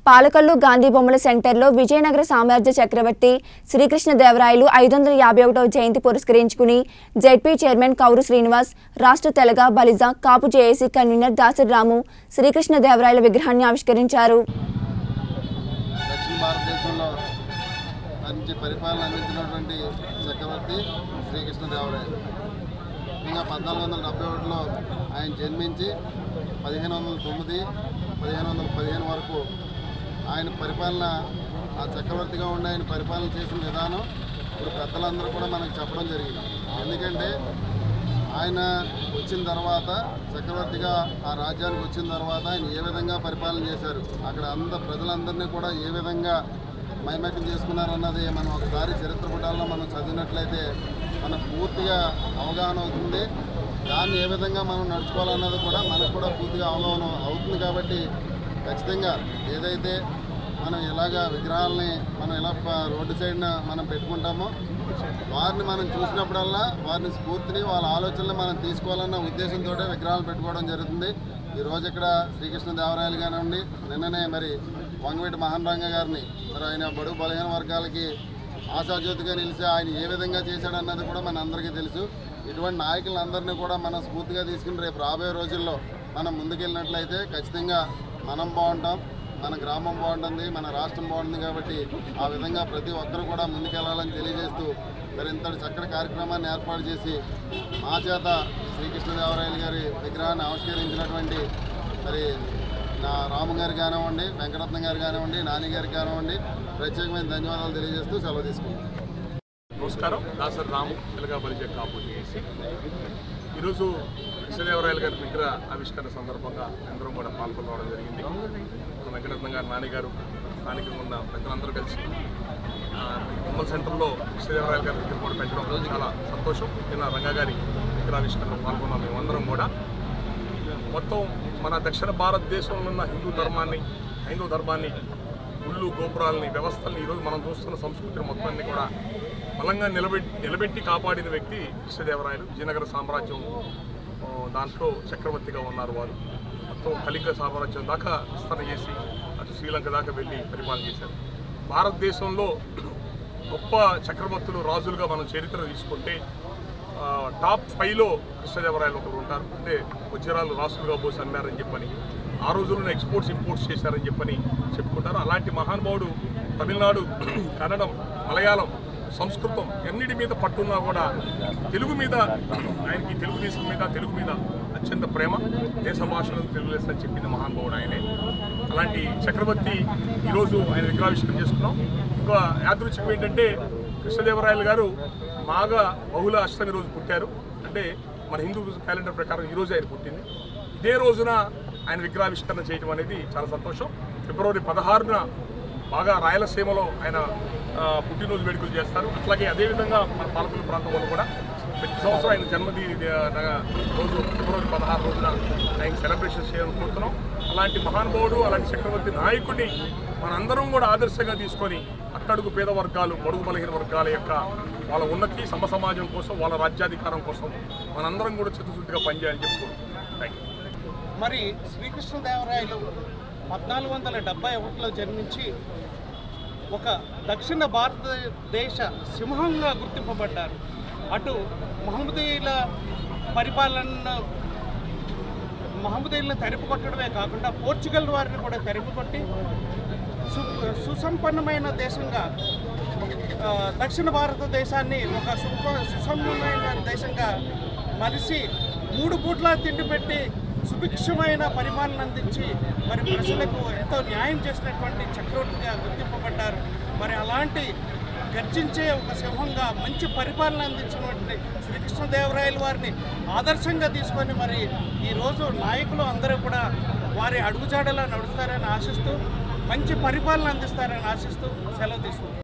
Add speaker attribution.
Speaker 1: పాలకొల్లు గాంధీ బొమ్మల సెంటర్లో విజయనగర సామ్రాజ్య చక్రవర్తి శ్రీకృష్ణదేవరాయలు ఐదు వందల యాభై ఒకటవ జయంతి పురస్కరించుకుని జెడ్పీ చైర్మన్ కౌరు శ్రీనివాస్ రాష్ట్ర తెలగ బలిజ కాపు జేఏసీ కన్వీనర్ దాసరి రాము శ్రీకృష్ణదేవరాయల విగ్రహాన్ని ఆవిష్కరించారు
Speaker 2: దక్షిణ భారతదేశంలో మంచి పరిపాలన అందించినటువంటి చక్రవర్తి శ్రీకృష్ణదేవరాయలు ఇంకా పద్నాలుగు వందల డెబ్బై ఒకటిలో ఆయన జన్మించి పదిహేను వందల తొమ్మిది పదిహేను వందల పదిహేను వరకు ఆయన పరిపాలన ఆ చక్రవర్తిగా ఉండి ఆయన పరిపాలన చేసిన విధానం ఇప్పుడు పెద్దలందరూ కూడా మనకు చెప్పడం జరిగింది ఎందుకంటే ఆయన వచ్చిన తర్వాత చక్రవర్తిగా ఆ రాజ్యానికి వచ్చిన తర్వాత ఆయన ఏ విధంగా పరిపాలన చేశారు అక్కడ అంత ప్రజలందరినీ కూడా ఏ విధంగా మైమకం చేసుకున్నారన్నది మనం ఒకసారి చరిత్ర పుటాల్లో మనం చదివినట్లయితే మనకు పూర్తిగా అవగాహన అవుతుంది దాన్ని ఏ విధంగా మనం నడుచుకోవాలన్నది కూడా మనకు కూడా పూర్తిగా అవగాహన అవుతుంది కాబట్టి ఖచ్చితంగా ఏదైతే మనం ఇలాగా విగ్రహాలని మనం ఇలా ప- రోడ్డు సైడ్న మనం పెట్టుకుంటామో వారిని మనం చూసినప్పుడల్లా వారిని స్ఫూర్తిని వాళ్ళ ఆలోచనలు మనం తీసుకోవాలన్న ఉద్దేశంతో విగ్రహాలు పెట్టుకోవడం జరుగుతుంది ఈ రోజు ఇక్కడ శ్రీకృష్ణ దేవరాయలు కానివ్వండి నిన్ననే మరి వంగవీటి మహాన్ రంగ గారిని మరి ఆయన బడుగు బలహీన వర్గాలకి ఆశాజ్యోతిగా నిలిచి ఆయన ఏ విధంగా చేశాడన్నది కూడా మన అందరికీ తెలుసు ఇటువంటి నాయకులందరినీ కూడా మనం స్ఫూర్తిగా తీసుకుని రేపు రాబోయే రోజుల్లో మనం ముందుకెళ్ళినట్లయితే ఖచ్చితంగా మనం బాగుంటాం మన గ్రామం బాగుంటుంది మన రాష్ట్రం బాగుంటుంది కాబట్టి ఆ విధంగా ప్రతి ఒక్కరు కూడా ముందుకెళ్లాలని తెలియజేస్తూ మరి ఇంతటి చక్కటి కార్యక్రమాన్ని ఏర్పాటు చేసి మా చేత శ్రీకృష్ణదేవరాయలు గారి విగ్రహాన్ని ఆవిష్కరించినటువంటి మరి నా రాము గారు కానివ్వండి వెంకటరత్నం గారు కానివ్వండి నాని గారు కానివ్వండి ప్రత్యేకమైన ధన్యవాదాలు తెలియజేస్తూ సెలవు తీసుకుంటాం
Speaker 3: నమస్కారం దాసరి రాము తెలుగా బలిజే కాపు చేసి ఈరోజు కృష్ణదేవరాయలు గారి విగ్రహ ఆవిష్కరణ సందర్భంగా అందరం కూడా పాల్గొనడం జరిగింది మన వెంకటరత్నం గారు నాన్నగారు స్థానికంగా ఉన్న పెద్దలందరూ కలిసి ఆ, బొమ్మల సెంటర్లో కృష్ణదేవరాయలు గారి విగ్రహం కూడా పెట్టడం చాలా సంతోషం నిన్న రంగా గారి విగ్రహావిష్కరణలో పాల్గొన్నాం మేమందరం కూడా మొత్తం మన దక్షిణ భారతదేశంలో ఉన్న హిందూ ధర్మాన్ని హైందవ ధర్మాన్ని గుళ్ళు గోపురాలని వ్యవస్థల్ని ఈరోజు మనం చూస్తున్న సంస్కృతిని మొత్తాన్ని కూడా బలంగా నిలబెట్టి నిలబెట్టి కాపాడిన వ్యక్తి కృష్ణదేవరాయలు విజయనగర సామ్రాజ్యం ఆ, దాంట్లో చక్రవర్తిగా ఉన్నారు వారు మొత్తం కళింగ సామ్రాజ్యం దాకా విస్తరణ చేసి అటు శ్రీలంక దాకా వెళ్ళి పరిపాలన చేశారు భారతదేశంలో గొప్ప చక్రవర్తులు రాజులుగా మనం చరిత్ర తీసుకుంటే ఆ, టాప్ ఫైవ్లో కృష్ణదేవరాయలు ఒకరు ఉంటారు అంటే వజ్రాలు రాసులుగా పోసి అమ్మారని చెప్పని ఆ రోజుల్లో ఎక్స్పోర్ట్స్ ఇంపోర్ట్స్ చేశారని చెప్పని చెప్పుకుంటారు అలాంటి మహానుభావుడు తమిళనాడు కన్నడం మలయాళం సంస్కృతం ఎన్నిటి మీద పట్టున్నా కూడా తెలుగు మీద ఆయనకి తెలుగుదేశం మీద తెలుగు మీద అత్యంత ప్రేమ దేశ భాషలను తెలుగు లెస్స అని చెప్పింది మహానుభావుడు ఆయనే అలాంటి చక్రవర్తి ఈరోజు ఆయన విగ్రహావిష్కరణ చేసుకున్నాం ఇంకా యాదృచ్ఛికం ఏంటంటే కృష్ణదేవరాయలు గారు మాఘ బహుళ అష్టమి రోజు పుట్టారు అంటే మన హిందూ క్యాలెండర్ ప్రకారం ఈ రోజు ఆయన పుట్టింది ఇదే రోజున ఆయన విగ్రహావిష్కరణ చేయడం అనేది చాలా సంతోషం ఫిబ్రవరి పదహారున బాగా రాయలసీమలో ఆయన ఆ, పుట్టినరోజు వేడుకలు చేస్తారు అట్లాగే అదేవిధంగా మన పాలకొల్లు ప్రాంతంలో కూడా ప్రతి సంవత్సరం ఆయన జన్మదిన రోజు ఫిబ్రవరి పదహారు రోజున ఆయన సెలబ్రేషన్ చేయాలనుకుంటున్నాం అలాంటి మహానుభావుడు అలాంటి చక్రవర్తి నాయకుడిని మనందరం కూడా ఆదర్శంగా తీసుకొని అట్టడుగు పేద వర్గాలు బడుగు బలహీన వర్గాల యొక్క వాళ్ళ ఉన్నతి సమ సమాజం కోసం వాళ్ళ రాజ్యాధికారం కోసం మనందరం కూడా చిత్తశుద్ధిగా పనిచేయాలని చెప్పుకుంటున్నాం థ్యాంక్ యూ
Speaker 4: మరి శ్రీకృష్ణదేవరాయలు పద్నాలుగు వందల డెబ్బై ఒకటిలో జన్మించి ఒక దక్షిణ భారతదేశ సింహంగా గుర్తింపబడ్డారు అటు మహమ్మదీయుల పరిపాలన మహమ్మదీయులను తరిమి కొట్టడమే కాకుండా పోర్చుగల్ వారిని కూడా తరిమి కొట్టి సు సుసంపన్నమైన దేశంగా ఆ, దక్షిణ భారతదేశాన్ని ఒక సుప సుసంపన్నమైన దేశంగా మలిసి మూడు పూట్ల తిండి పెట్టి సుభిక్షమైన పరిపాలన అందించి మరి ప్రజలకు ఎంతో న్యాయం చేసినటువంటి చక్రవర్తిగా గుర్తింపబడ్డారు మరి అలాంటి గర్జించే ఒక సింహంగా మంచి పరిపాలన అందించినటువంటి శ్రీకృష్ణదేవరాయల వారిని ఆదర్శంగా తీసుకొని మరి ఈరోజు నాయకులు అందరూ కూడా వారి అడుగుజాడలా నడుస్తారని ఆశిస్తూ మంచి పరిపాలన అందిస్తారని ఆశిస్తూ సెలవు తీసుకుంటారు